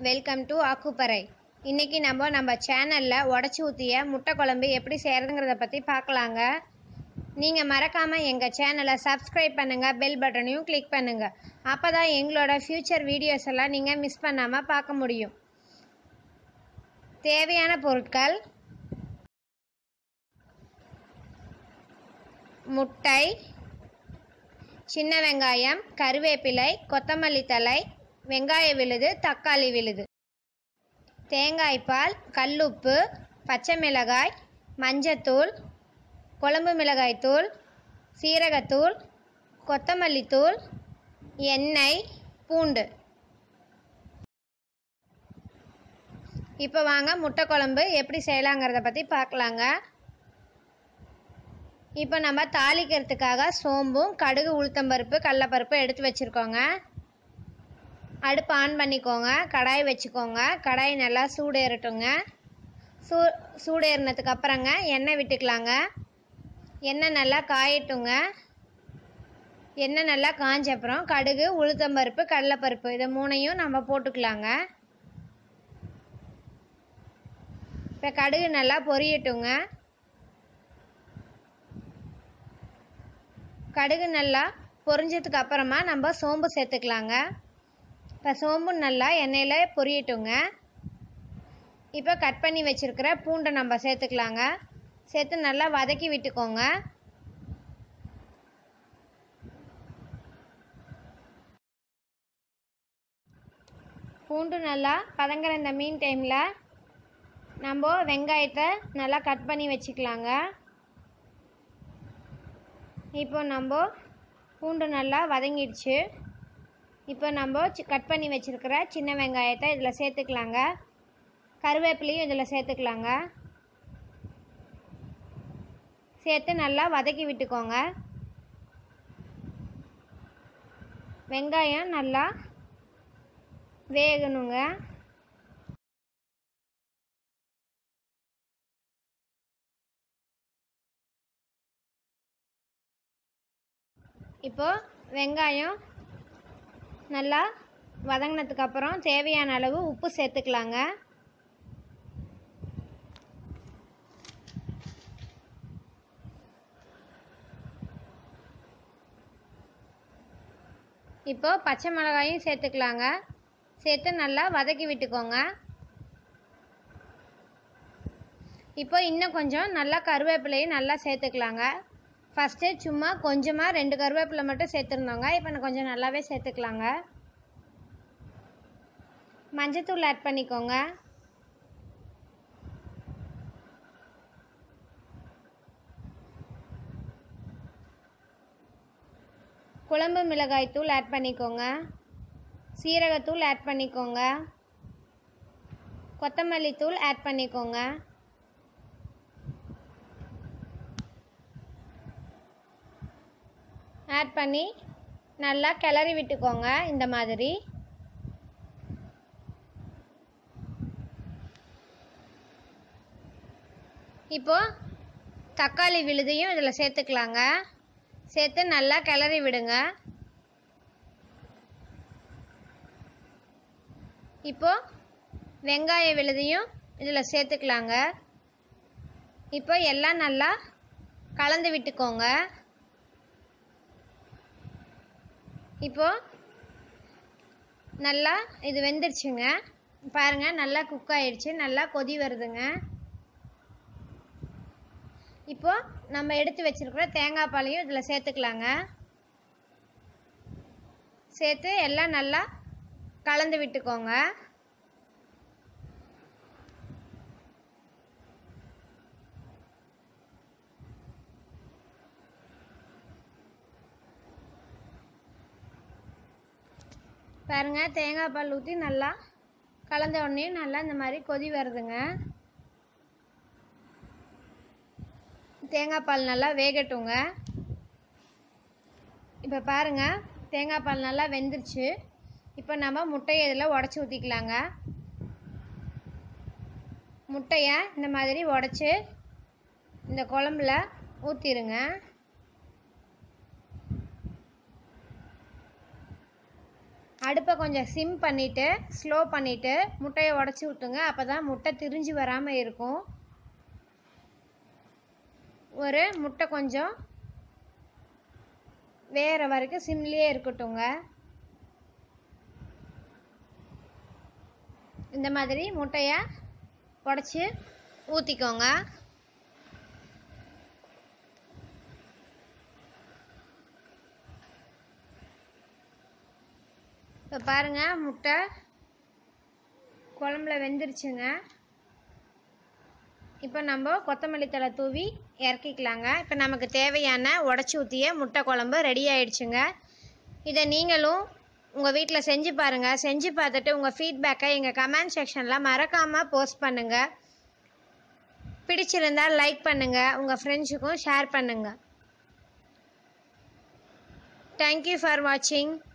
welcome to ஆக்குப்பறை இன்னைக்கு நம்ம நம்ம சேனலில் உடச்சி ஊற்றிய முட்டை குழம்பு எப்படி செய்கிறதுங்கிறத பற்றி பார்க்கலாங்க நீங்கள் மறக்காமல் எங்கள் சேனலை சப்ஸ்கிரைப் பண்ணுங்கள் பெல் பட்டனையும் கிளிக் பண்ணுங்கள் அப்போ தான் எங்களோட ஃப்யூச்சர் வீடியோஸ் எல்லாம் நீங்கள் மிஸ் பண்ணாமல் பார்க்க முடியும் தேவையான பொருட்கள் முட்டை சின்ன வெங்காயம் கருவேப்பிலை கொத்தமல்லி தழை வெங்காய விழுது தக்காளி விழுது தேங்காய்பால் கல்லுப்பு பச்சை மிளகாய் மஞ்சத்தூள் குழம்பு மிளகாய்த்தூள் சீரகத்தூள் கொத்தமல்லி தூள் எண்ணெய் பூண்டு இப்போ வாங்க முட்டை குழம்பு எப்படி செய்யலாங்கிறத பற்றி பார்க்கலாங்க இப்போ நம்ம தாளிக்கிறதுக்காக சோம்பும் கடுகு உளுத்தம்பருப்பு கடலப்பருப்பு எடுத்து வச்சுருக்கோங்க அடுப்பு ஆன் பண்ணிக்கோங்க கடாய் வச்சுக்கோங்க கடாய் நல்லா சூடேறட்டுங்க சூ சூடேறினதுக்கு அப்புறங்க எண்ணெய் விட்டுக்கலாங்க எண்ணெய் நல்லா காயட்டுங்க எண்ணெய் நல்லா காஞ்ச அப்புறம் கடுகு உளுத்தம்பருப்பு கடலைப்பருப்பு இதை மூணையும் நம்ம போட்டுக்கலாங்க இப்போ கடுகு நல்லா பொரியட்டுங்க கடுகு நல்லா பொரிஞ்சதுக்கு அப்புறமா நம்ம சோம்பு சேர்த்துக்கலாங்க இப்போ சோம்பு நல்லா எண்ணெயில் பொரியட்டுங்க இப்போ கட் பண்ணி வச்சுருக்கிற பூண்டை நம்ம சேர்த்துக்கலாங்க சேர்த்து நல்லா வதக்கி விட்டுக்கோங்க பூண்டு நல்லா பதங்குற இந்த மீன் டைமில் நம்ம வெங்காயத்தை நல்லா கட் பண்ணி வச்சுக்கலாங்க இப்போ நம்ம பூண்டு நல்லா வதங்கிடுச்சு இப்போ நம்ம சி- கட் பண்ணி வச்சுருக்கிற சின்ன வெங்காயத்தை இதில் சேர்த்துக்கலாங்க கருவேப்பிலையும் இதில் சேர்த்துக்கலாங்க சேர்த்து நல்லா வதக்கி விட்டுக்கோங்க வெங்காயம் நல்லா வேகணுங்க இப்போ வெங்காயம் நல்லா வதங்கினதுக்கு அப்புறம் தேவையான அளவு உப்பு சேர்த்துக்கலாங்க இப்போ பச்சை மிளகாயும் சேர்த்துக்கலாங்க சேர்த்து நல்லா வதக்கி விட்டுக்கோங்க இப்போ இன்னும் கொஞ்சம் நல்லா கருவேப்பிலையும் நல்லா சேர்த்துக்கலாங்க ஃபஸ்ட்டு சும்மா கொஞ்சமாக ரெண்டு கருவேப்பிலை மட்டும் சேர்த்துருந்தோங்க இப்போ நான் கொஞ்சம் நல்லாவே சேர்த்துக்கலாங்க மஞ்சத்தூள் ஆட் பண்ணிக்கோங்க குழம்பு மிளகாய் தூள் ஆட் பண்ணிக்கோங்க சீரகத்தூள் ஆட் பண்ணிக்கோங்க கொத்தமல்லி தூள் ஆட் பண்ணிக்கோங்க ஆட் பண்ணி நல்லா கிளறி விட்டுக்கோங்க இந்த மாதிரி இப்போ தக்காளி விழுதையும் இதில் சேர்த்துக்கலாங்க சேர்த்து நல்லா கிளறி விடுங்க இப்போ வெங்காய விழுதையும் இதில் சேர்த்துக்கலாங்க இப்போ எல்லாம் நல்லா கலந்து விட்டுக்கோங்க இப்போ நல்லா இது வெந்துருச்சுங்க பாருங்க நல்லா குக் ஆயிடுச்சு நல்லா கொதி வருதுங்க இப்போ நம்ம எடுத்து வச்சிருக்கிற தேங்காய் பாலையும் இதில் சேர்த்துக்கலாங்க சேர்த்து எல்லாம் நல்லா கலந்து விட்டுக்கோங்க பாருங்க தேங்காய் பால் ஊற்றி நல்லா கலந்த உடனே நல்லா இந்த மாதிரி கொதி வருதுங்க தேங்காய் பால் நல்லா வேகட்டுங்க இப்போ பாருங்க தேங்காய் பால் நல்லா வெந்துருச்சு இப்போ நம்ம முட்டையை இதில் உடச்சி ஊற்றிக்கலாங்க முட்டையை இந்த மாதிரி உடச்சி இந்த குழம்புல ஊற்றிடுங்க அடுப்பை கொஞ்சம் சிம் பண்ணிவிட்டு ஸ்லோ பண்ணிவிட்டு முட்டையை உடச்சி ஊற்றுங்க அப்போ தான் முட்டை திரிஞ்சு வராமல் இருக்கும் ஒரு முட்டை கொஞ்சம் வேகிற வரைக்கும் சிம்லேயே இருக்கட்டுங்க இந்த மாதிரி முட்டையை உடச்சி ஊற்றிக்கோங்க இப்போ பாருங்கள் முட்டை குழம்புல வெந்துருச்சுங்க இப்போ நம்ம கொத்தமல்லி தழை தூவி இறக்கிக்கலாங்க இப்போ நமக்கு தேவையான உடச்சி ஊற்றிய முட்டை குழம்பு ரெடி ஆயிடுச்சுங்க இதை நீங்களும் உங்கள் வீட்டில் செஞ்சு பாருங்கள் செஞ்சு பார்த்துட்டு உங்கள் ஃபீட்பேக்கை எங்கள் கமெண்ட் செக்ஷனில் மறக்காமல் போஸ்ட் பண்ணுங்கள் பிடிச்சிருந்தால் லைக் பண்ணுங்கள் உங்கள் ஃப்ரெண்ட்ஸுக்கும் ஷேர் பண்ணுங்கள் தேங்க்யூ ஃபார் வாட்சிங்